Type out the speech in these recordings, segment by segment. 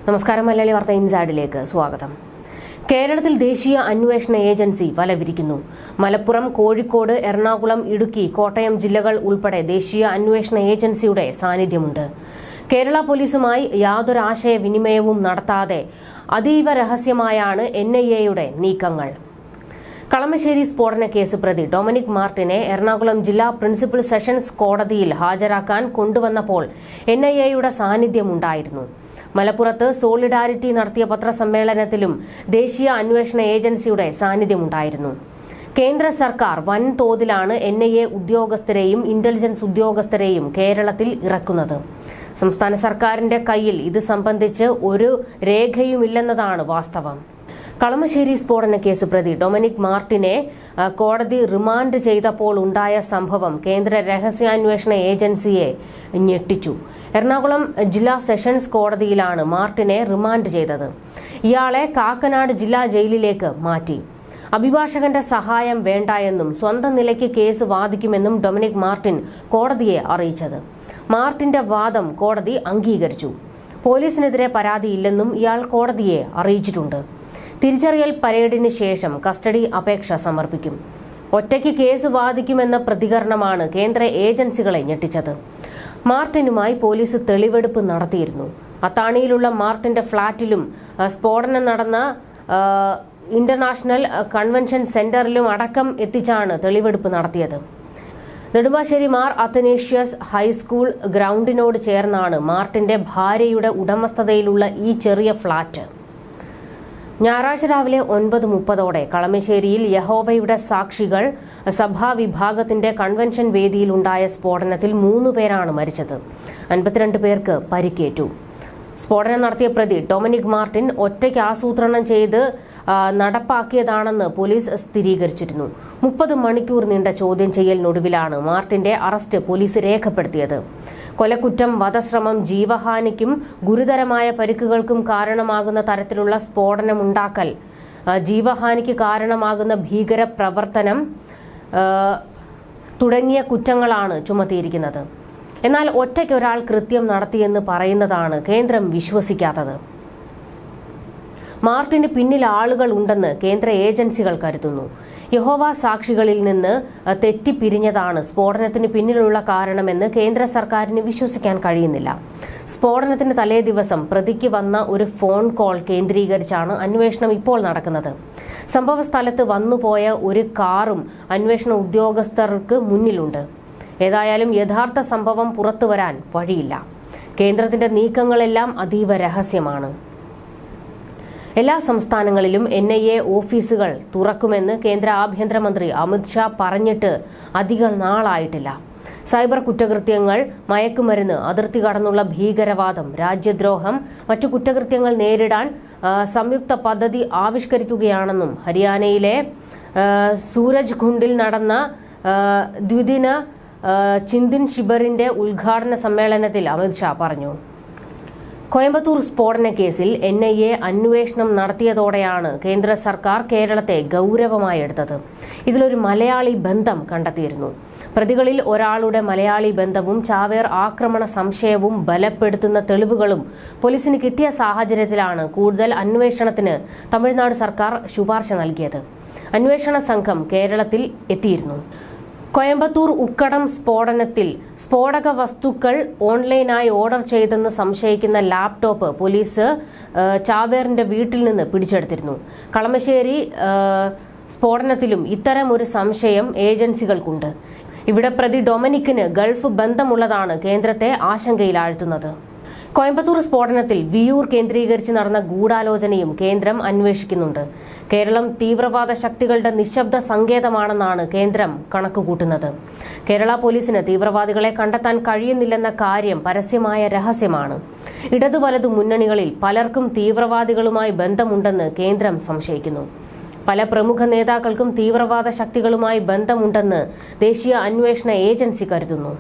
നമസ്കാരം മലയാളി വാർത്ത ഇൻസൈഡിലേക്ക് സ്വാഗതം കേരളത്തിൽ ദേശീയ അന്വേഷണ ഏജൻസി വലവിരിക്കുന്നു മലപ്പുറം കോഴിക്കോട് എറണാകുളം ഇടുക്കി കോട്ടയം ജില്ലകൾ ഉൾപ്പെടെ ദേശീയ അന്വേഷണ ഏജൻസിയുടെ സാന്നിധ്യമുണ്ട് കേരള പോലീസുമായി യാതൊരു ആശയവിനിമയവും നടത്താതെ അതീവ രഹസ്യമായാണ് എൻ ഐ എയുടെ നീക്കങ്ങൾ കളമശ്ശേരി സ്ഫോടന കേസ് പ്രതി ഡൊമിനിക് മാർട്ടിനെ എറണാകുളം ജില്ലാ പ്രിൻസിപ്പൽ സെഷൻസ് കോടതിയിൽ ഹാജരാക്കാൻ കൊണ്ടുവന്നപ്പോൾ എൻ ഐ എയുടെ സാന്നിധ്യമുണ്ടായിരുന്നു മലപ്പുറത്ത് സോളിഡാരിറ്റി നടത്തിയ പത്രസമ്മേളനത്തിലും ദേശീയ അന്വേഷണ ഏജൻസിയുടെ സാന്നിധ്യമുണ്ടായിരുന്നു കേന്ദ്ര സർക്കാർ വൻതോതിലാണ് എൻ ഐ എ ഉദ്യോഗസ്ഥരെയും ഇന്റലിജൻസ് ഉദ്യോഗസ്ഥരെയും കേരളത്തിൽ ഇറക്കുന്നത് സംസ്ഥാന സർക്കാരിന്റെ കയ്യിൽ ഇത് സംബന്ധിച്ച് ഒരു രേഖയുമില്ലെന്നതാണ് വാസ്തവം കളമശ്ശേരി സ്ഫോടന കേസ് പ്രതി ഡൊമിനിക് മാർട്ടിനെ ആ, കോടതി റിമാൻഡ് ചെയ്തപ്പോൾ ഉണ്ടായ സംഭവം കേന്ദ്ര രഹസ്യാന്വേഷണ ഏജൻസിയെ ഞെട്ടിച്ചു എറണാകുളം ജില്ലാ സെഷൻസ് കോടതിയിലാണ് മാർട്ടിനെ റിമാൻഡ് ചെയ്തത് ഇയാളെ കാക്കനാട് ജില്ലാ ജയിലിലേക്ക് മാറ്റി അഭിഭാഷകന്റെ സഹായം വേണ്ട എന്നും സ്വന്തം നിലയ്ക്ക് കേസ് വാദിക്കുമെന്നും ഡൊമിനിക് മാർട്ടിൻ കോടതിയെ അറിയിച്ചത് മാർട്ടിന്റെ വാദം കോടതി അംഗീകരിച്ചു പോലീസിനെതിരെ പരാതിയില്ലെന്നും ഇയാൾ കോടതിയെ അറിയിച്ചിട്ടുണ്ട് തിരിച്ചറിയൽ പരേഡിന് ശേഷം കസ്റ്റഡി അപേക്ഷ സമർപ്പിക്കും ഒറ്റയ്ക്ക് കേസ് വാദിക്കുമെന്ന പ്രതികരണമാണ് കേന്ദ്ര ഏജൻസികളെ ഞെട്ടിച്ചത് മാർട്ടിനുമായി പോലീസ് തെളിവെടുപ്പ് നടത്തിയിരുന്നു അത്താണിയിലുള്ള മാർട്ടിന്റെ ഫ്ളാറ്റിലും ആ, സ്ഫോടനം നടന്ന ആ, ഇന്റർനാഷണൽ കൺവെൻഷൻ സെന്ററിലും അടക്കം എത്തിച്ചാണ് തെളിവെടുപ്പ് നടത്തിയത് നെടുമ്പാശ്ശേരി മാർ അത്തനേഷ്യസ് ഹൈസ്കൂൾ ഗ്രൗണ്ടിനോട് ചേർന്നാണ് മാർട്ടിന്റെ ഭാര്യയുടെ ഉടമസ്ഥതയിലുള്ള ഈ ചെറിയ ഫ്ളാറ്റ് ഞായറാഴ്ച രാവിലെ ഒൻപത് മുപ്പതോടെ കളമശ്ശേരിയിൽ യഹോവയുടെ സാക്ഷികൾ സഭാ വിഭാഗത്തിന്റെ കൺവെൻഷൻ വേദിയിലുണ്ടായ സ്ഫോടനത്തിൽ മൂന്ന് പേരാണ് മരിച്ചത് അൻപത്തിരണ്ട് പേർക്ക് പരിക്കേറ്റു സ്ഫോടനം നടത്തിയ പ്രതി ഡൊമിനിക് മാർട്ടിൻ ഒറ്റയ്ക്ക് ആസൂത്രണം ചെയ്ത് ആ, നടപ്പാക്കിയതാണെന്ന് പോലീസ് സ്ഥിരീകരിച്ചിരുന്നു മുപ്പത് മണിക്കൂർ നീണ്ട ചോദ്യം ചെയ്യലിനൊടുവിലാണ് മാർട്ടിന്റെ അറസ്റ്റ് പോലീസ് രേഖപ്പെടുത്തിയത് കൊലക്കുറ്റം വധശ്രമം ജീവഹാനിക്കും ഗുരുതരമായ പരിക്കുകൾക്കും കാരണമാകുന്ന തരത്തിലുള്ള സ്ഫോടനമുണ്ടാക്കൽ ആ, ജീവഹാനിക്ക് കാരണമാകുന്ന ഭീകര പ്രവർത്തനം ആ, തുടങ്ങിയ കുറ്റങ്ങളാണ് ചുമത്തിയിരിക്കുന്നത് എന്നാൽ ഒറ്റയ്ക്ക് ഒരാൾ കൃത്യം നടത്തിയെന്ന് പറയുന്നതാണ് കേന്ദ്രം വിശ്വസിക്കാത്തത് മാർട്ടിന് പിന്നിൽ ആളുകൾ ഉണ്ടെന്ന് കേന്ദ്ര ഏജൻസികൾ കരുതുന്നു യഹോവ സാക്ഷികളിൽ നിന്ന് അഹ്, തെറ്റിപ്പിരിഞ്ഞതാണ് സ്ഫോടനത്തിന് പിന്നിലുള്ള കാരണമെന്ന് കേന്ദ്ര സർക്കാരിന് വിശ്വസിക്കാൻ കഴിയുന്നില്ല സ്ഫോടനത്തിന് തലേ ദിവസം പ്രതിക്ക് വന്ന ഒരു ഫോൺ കോൾ കേന്ദ്രീകരിച്ചാണ് അന്വേഷണം ഇപ്പോൾ നടക്കുന്നത് സംഭവ സ്ഥലത്ത് വന്നുപോയ ഒരു കാറും അന്വേഷണ ഉദ്യോഗസ്ഥർക്ക് മുന്നിലുണ്ട് ഏതായാലും യഥാർത്ഥ സംഭവം പുറത്തുവരാൻ വഴിയില്ല കേന്ദ്രത്തിന്റെ നീക്കങ്ങളെല്ലാം അതീവ രഹസ്യമാണ് എല്ലാ സംസ്ഥാനങ്ങളിലും എൻ ഐ എ ഓഫീസുകൾ തുറക്കുമെന്ന് കേന്ദ്ര ആഭ്യന്തരമന്ത്രി അമിത്ഷാ പറഞ്ഞിട്ട് അധികം നാളായിട്ടില്ല സൈബർ കുറ്റകൃത്യങ്ങൾ മയക്കുമരുന്ന് അതിർത്തി കടന്നുള്ള ഭീകരവാദം രാജ്യദ്രോഹം മറ്റു കുറ്റകൃത്യങ്ങൾ നേരിടാൻ ആ, സംയുക്ത പദ്ധതി ആവിഷ്കരിക്കുകയാണെന്നും ഹരിയാനയിലെ ആ, സൂരജ് ഖുണ്ടിൽ നടന്ന ആ, ദ്വിദിന ആ, ചിന്തിൻ ശിബറിന്റെ ഉദ്ഘാടന സമ്മേളനത്തിൽ അമിത്ഷാ പറഞ്ഞു കോയമ്പത്തൂർ സ്ഫോടന കേസിൽ എൻ ഐ എ അന്വേഷണം നടത്തിയതോടെയാണ് കേന്ദ്ര സർക്കാർ കേരളത്തെ ഗൗരവമായി എടുത്തത് ഇതിലൊരു മലയാളി ബന്ധം കണ്ടെത്തിയിരുന്നു പ്രതികളിൽ ഒരാളുടെ മലയാളി ബന്ധവും ചാവേർ ആക്രമണ സംശയവും ബലപ്പെടുത്തുന്ന തെളിവുകളും പോലീസിന് കിട്ടിയ സാഹചര്യത്തിലാണ് കൂടുതൽ അന്വേഷണത്തിന് തമിഴ്നാട് സർക്കാർ ശുപാർശ നൽകിയത് അന്വേഷണ സംഘം കേരളത്തിൽ എത്തിയിരുന്നു കോയമ്പത്തൂർ ഉക്കടം സ്ഫോടനത്തിൽ സ്ഫോടക വസ്തുക്കൾ ഓൺലൈനായി ഓർഡർ ചെയ്തെന്ന് സംശയിക്കുന്ന ലാപ്ടോപ്പ് പോലീസ് ആ, ചാവേറിന്റെ വീട്ടിൽ നിന്ന് പിടിച്ചെടുത്തിരുന്നു കളമശ്ശേരി ആ, സ്ഫോടനത്തിലും ഇത്തരം ഒരു സംശയം ഏജൻസികൾക്കുണ്ട് ഇവിടെ പ്രതി ഡൊമിനിക്കിന് ഗൾഫ് ബന്ധമുള്ളതാണ് കേന്ദ്രത്തെ ആശങ്കയിലാഴ്ത്തുന്നത് കോയമ്പത്തൂർ സ്ഫോടനത്തിൽ വിയൂർ കേന്ദ്രീകരിച്ച് നടന്ന ഗൂഢാലോചനയും കേന്ദ്രം അന്വേഷിക്കുന്നുണ്ട് കേരളം തീവ്രവാദ ശക്തികളുടെ നിശബ്ദ സങ്കേതമാണെന്നാണ് കേന്ദ്രം കണക്കുകൂട്ടുന്നത് കേരള പോലീസിന് തീവ്രവാദികളെ കണ്ടെത്താൻ കഴിയുന്നില്ലെന്ന കാര്യം പരസ്യമായ രഹസ്യമാണ് ഇടതു വലതു മുന്നണികളിൽ പലർക്കും തീവ്രവാദികളുമായി ബന്ധമുണ്ടെന്ന് കേന്ദ്രം സംശയിക്കുന്നു പല പ്രമുഖ നേതാക്കൾക്കും തീവ്രവാദ ശക്തികളുമായി ബന്ധമുണ്ടെന്ന് ദേശീയ അന്വേഷണ ഏജൻസി കരുതുന്നു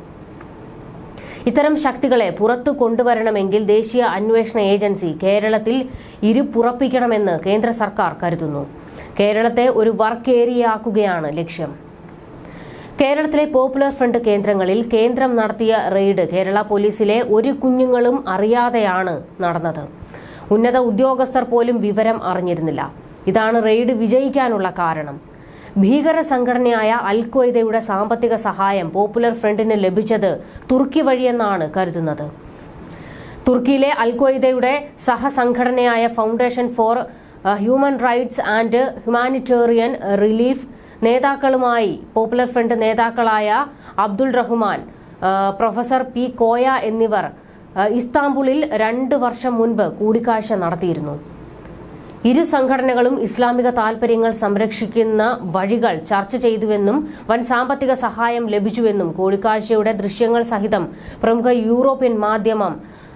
ഇത്തരം ശക്തികളെ പുറത്തു കൊണ്ടുവരണമെങ്കിൽ ദേശീയ അന്വേഷണ ഏജൻസി കേരളത്തിൽ ഇരുപുറപ്പിക്കണമെന്ന് കേന്ദ്ര സർക്കാർ കരുതുന്നു കേരളത്തെ ഒരു വർക്ക് ഏരിയയാക്കുകയാണ് ലക്ഷ്യം കേരളത്തിലെ പോപ്പുലർ ഫ്രണ്ട് കേന്ദ്രങ്ങളിൽ കേന്ദ്രം നടത്തിയ റെയ്ഡ് കേരള പോലീസിലെ ഒരു കുഞ്ഞുങ്ങളും അറിയാതെയാണ് നടന്നത് ഉന്നത ഉദ്യോഗസ്ഥർ പോലും വിവരം അറിഞ്ഞിരുന്നില്ല ഇതാണ് റെയ്ഡ് വിജയിക്കാനുള്ള കാരണം ഭീകര സംഘടനയായ അൽ ഖ്വയ്ദയുടെ സാമ്പത്തിക സഹായം പോപ്പുലർ ഫ്രണ്ടിന് ലഭിച്ചത് തുർക്കി വഴിയെന്നാണ് കരുതുന്നത് തുർക്കിയിലെ അൽ ഖ്വയ്ദയുടെ സഹസംഘടനയായ foundation for human rights and humanitarian relief നേതാക്കളുമായി പോപ്പുലർ ഫ്രണ്ട് നേതാക്കളായ അബ്ദുൾ റഹ്മാൻ ആ, പ്രൊഫസർ പി കോയ എന്നിവർ ആ, ഇസ്താംബുളിൽ രണ്ട് വർഷം മുൻപ് കൂടിക്കാഴ്ച നടത്തിയിരുന്നു ഇരു സംഘടനകളും ഇസ്ലാമിക താൽപര്യങ്ങൾ സംരക്ഷിക്കുന്ന വഴികൾ ചർച്ച ചെയ്തുവെന്നും വൻ സാമ്പത്തിക സഹായം ലഭിച്ചുവെന്നും കൂടിക്കാഴ്ചയുടെ ദൃശ്യങ്ങൾ സഹിതം പ്രമുഖ യൂറോപ്യൻ മാധ്യമം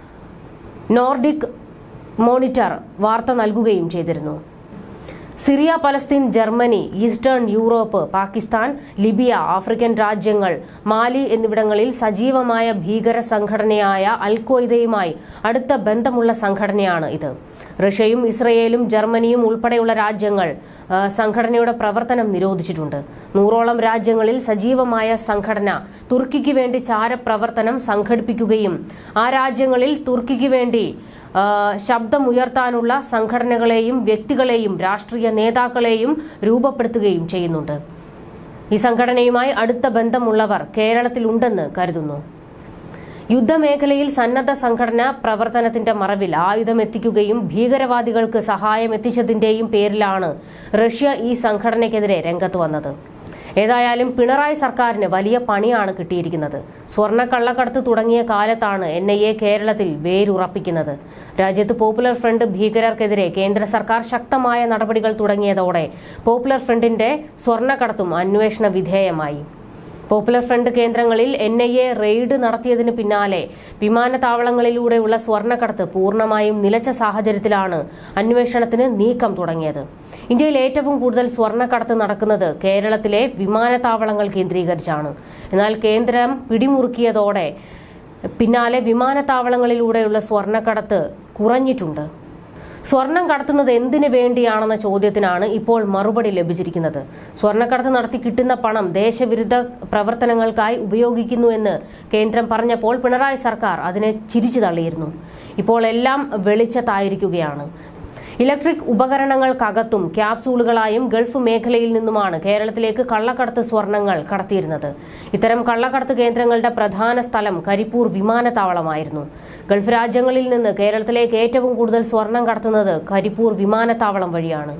നോർഡിക് മോണിറ്റർ വാർത്ത നൽകുകയും ചെയ്തിരുന്നു Syria Palestine Germany eastern Europe Pakistan Libya African രാജ്യങ്ങൾ മാലി എന്നിവിടങ്ങളിൽ സജീവമായ ഭീകര സംഘടനയായ അൽഖ്വയ്ദയുമായി അടുത്ത ബന്ധമുള്ള സംഘടനയാണ് ഇത് റഷ്യയും ഇസ്രയേലും ജർമ്മനിയും ഉൾപ്പെടെയുള്ള രാജ്യങ്ങൾ ആ, സംഘടനയുടെ പ്രവർത്തനം നിരോധിച്ചിട്ടുണ്ട് നൂറോളം രാജ്യങ്ങളിൽ സജീവമായ സംഘടന തുർക്കിക്ക് വേണ്ടി ചാരപ്രവർത്തനം സംഘടിപ്പിക്കുകയും ആ രാജ്യങ്ങളിൽ തുർക്കിക്ക് വേണ്ടി ആ, ശബ്ദമുയർത്താനുള്ള സംഘടനകളെയും വ്യക്തികളെയും രാഷ്ട്രീയ നേതാക്കളെയും രൂപപ്പെടുത്തുകയും ചെയ്യുന്നുണ്ട് ഈ സംഘടനയുമായി അടുത്ത ബന്ധമുള്ളവർ കേരളത്തിലുണ്ടെന്ന് കരുതുന്നു യുദ്ധമേഖലയിൽ സന്നദ്ധ സംഘടന പ്രവർത്തനത്തിന്റെ മറവിൽ ആയുധം എത്തിക്കുകയും ഭീകരവാദികൾക്ക് സഹായം എത്തിച്ചതിന്റെയും പേരിലാണ് റഷ്യ ഈ സംഘടനയ്ക്കെതിരെ രംഗത്ത് വന്നത് ഏതായാലും പിണറായി സർക്കാരിന് വലിയ പണിയാണ് കിട്ടിയിരിക്കുന്നത് സ്വർണ്ണ കള്ളക്കടത്ത് തുടങ്ങിയ കാലത്താണ് എൻ ഐ എ കേരളത്തിൽ വേരുറപ്പിക്കുന്നത് രാജ്യത്ത് പോപ്പുലർ ഫ്രണ്ട് ഭീകരർക്കെതിരെ കേന്ദ്ര സർക്കാർ ശക്തമായ നടപടികൾ തുടങ്ങിയതോടെ പോപ്പുലർ ഫ്രണ്ടിന്റെ സ്വർണ്ണക്കടത്തും അന്വേഷണ വിധേയമായി പോപ്പുലർ ഫ്രണ്ട് കേന്ദ്രങ്ങളിൽ എൻ ഐ എ റെയ്ഡ് നടത്തിയതിന് പിന്നാലെ വിമാനത്താവളങ്ങളിലൂടെയുള്ള സ്വർണ്ണക്കടത്ത് പൂർണ്ണമായും നിലച്ച സാഹചര്യത്തിലാണ് അന്വേഷണത്തിന് നീക്കം തുടങ്ങിയത് ഇന്ത്യയിൽ ഏറ്റവും കൂടുതൽ സ്വർണ്ണക്കടത്ത് നടക്കുന്നത് കേരളത്തിലെ വിമാനത്താവളങ്ങൾ കേന്ദ്രീകരിച്ചാണ് എന്നാൽ കേന്ദ്രം പിടിമുറുക്കിയതോടെ പിന്നാലെ വിമാനത്താവളങ്ങളിലൂടെയുള്ള സ്വർണ്ണക്കടത്ത് കുറഞ്ഞിട്ടുണ്ട് സ്വർണം കടത്തുന്നത് എന്തിനു വേണ്ടിയാണെന്ന ചോദ്യത്തിനാണ് ഇപ്പോൾ മറുപടി ലഭിച്ചിരിക്കുന്നത് സ്വർണ്ണക്കടത്ത് നടത്തി കിട്ടുന്ന പണം ദേശവിരുദ്ധ പ്രവർത്തനങ്ങൾക്കായി ഉപയോഗിക്കുന്നു എന്ന് കേന്ദ്രം പറഞ്ഞപ്പോൾ പിണറായി സർക്കാർ അതിനെ ചിരിച്ചു തള്ളിയിരുന്നു ഇപ്പോൾ എല്ലാം വെളിച്ചത്തായിരിക്കുകയാണ് ഇലക്ട്രിക് ഉപകരണങ്ങൾക്കകത്തും ക്യാപ്സൂളുകളായും ഗൾഫ് മേഖലയിൽ നിന്നുമാണ് കേരളത്തിലേക്ക് കള്ളക്കടത്ത് സ്വർണങ്ങൾ കടത്തിയിരുന്നത് ഇത്തരം കള്ളക്കടത്ത് കേന്ദ്രങ്ങളുടെ പ്രധാന സ്ഥലം കരിപ്പൂർ വിമാനത്താവളമായിരുന്നു ഗൾഫ് രാജ്യങ്ങളിൽ നിന്ന് കേരളത്തിലേക്ക് ഏറ്റവും കൂടുതൽ സ്വർണം കടത്തുന്നത് കരിപ്പൂർ വിമാനത്താവളം വഴിയാണ്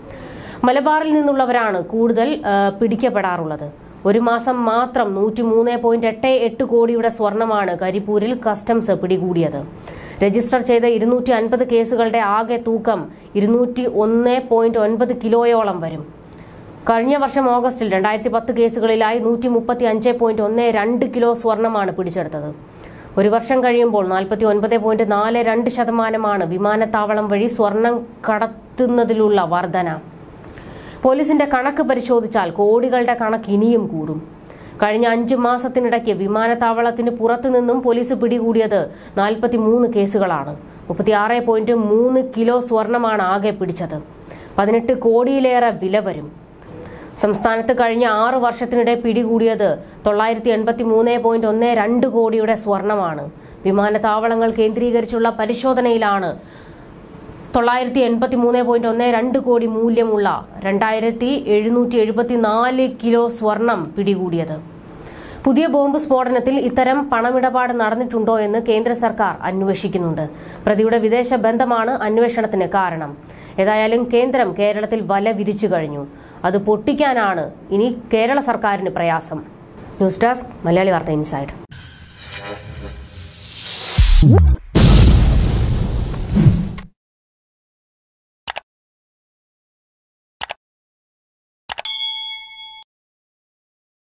മലബാറിൽ നിന്നുള്ളവരാണ് കൂടുതൽ ആ, പിടിക്കപ്പെടാറുള്ളത് ഒരു മാസം മാത്രം നൂറ്റി മൂന്ന് പോയിന്റ് എട്ട് എട്ട് കോടിയുടെ സ്വർണമാണ് കരിപ്പൂരിൽ കസ്റ്റംസ് പിടികൂടിയത് രജിസ്റ്റർ ചെയ്ത ഇരുന്നൂറ്റി അൻപത് കേസുകളുടെ ആകെ തൂക്കം ഇരുന്നൂറ്റി ഒന്ന് പോയിന്റ് ഒൻപത് കിലോയോളം വരും കഴിഞ്ഞ വർഷം ഓഗസ്റ്റിൽ രണ്ടായിരത്തി പത്ത് കേസുകളിലായി നൂറ്റി മുപ്പത്തി അഞ്ച് പോയിന്റ് ഒന്ന് രണ്ട് കിലോ സ്വർണമാണ് പിടിച്ചെടുത്തത് ഒരു വർഷം കഴിയുമ്പോൾ നാൽപ്പത്തി ഒൻപത് പോയിന്റ് നാല് രണ്ട് ശതമാനമാണ് വിമാനത്താവളം വഴി സ്വർണം കടത്തുന്നതിലുള്ള വർധന പോലീസിന്റെ കണക്ക് പരിശോധിച്ചാൽ കോടികളുടെ കണക്ക് ഇനിയും കൂടും കഴിഞ്ഞ അഞ്ചു മാസത്തിനിടയ്ക്ക് വിമാനത്താവളത്തിന് പുറത്തുനിന്നും പോലീസ് പിടികൂടിയത് നാൽപ്പത്തി മൂന്ന് കേസുകളാണ് മുപ്പത്തിയാറ് പോയിന്റ് മൂന്ന് കിലോ സ്വർണമാണ് ആകെ പിടിച്ചത് പതിനെട്ട് കോടിയിലേറെ വില വരും സംസ്ഥാനത്ത് കഴിഞ്ഞ ആറു വർഷത്തിനിടെ പിടികൂടിയത് തൊള്ളായിരത്തി എൺപത്തി മൂന്ന് പോയിന്റ് ഒന്ന് രണ്ട് കോടിയുടെ സ്വർണമാണ് വിമാനത്താവളങ്ങൾ കേന്ദ്രീകരിച്ചുള്ള പരിശോധനയിലാണ് തൊള്ളായിരത്തി എൺപത്തി മൂന്ന് പോയിന്റ് ഒന്ന് രണ്ട് കോടി മൂല്യമുള്ള രണ്ടായിരത്തി എഴുന്നൂറ്റി എഴുപത്തി നാല് കിലോ സ്വർണം പിടികൂടിയത് പുതിയ ബോംബ് സ്ഫോടനത്തിൽ ഇത്തരം പണമിടപാട് നടന്നിട്ടുണ്ടോ എന്ന് കേന്ദ്ര സർക്കാർ അന്വേഷിക്കുന്നുണ്ട് പ്രതിയുടെ വിദേശ ബന്ധമാണ് അന്വേഷണത്തിന് കാരണം ഏതായാലും കേന്ദ്രം കേരളത്തിൽ വല വിരിച്ചു കഴിഞ്ഞു അത് പൊട്ടിക്കാനാണ് ഇനി കേരള സർക്കാരിന് പ്രയാസം ന്യൂസ് ഡെസ്ക് മലയാളി വാർത്ത ഇൻസൈഡ്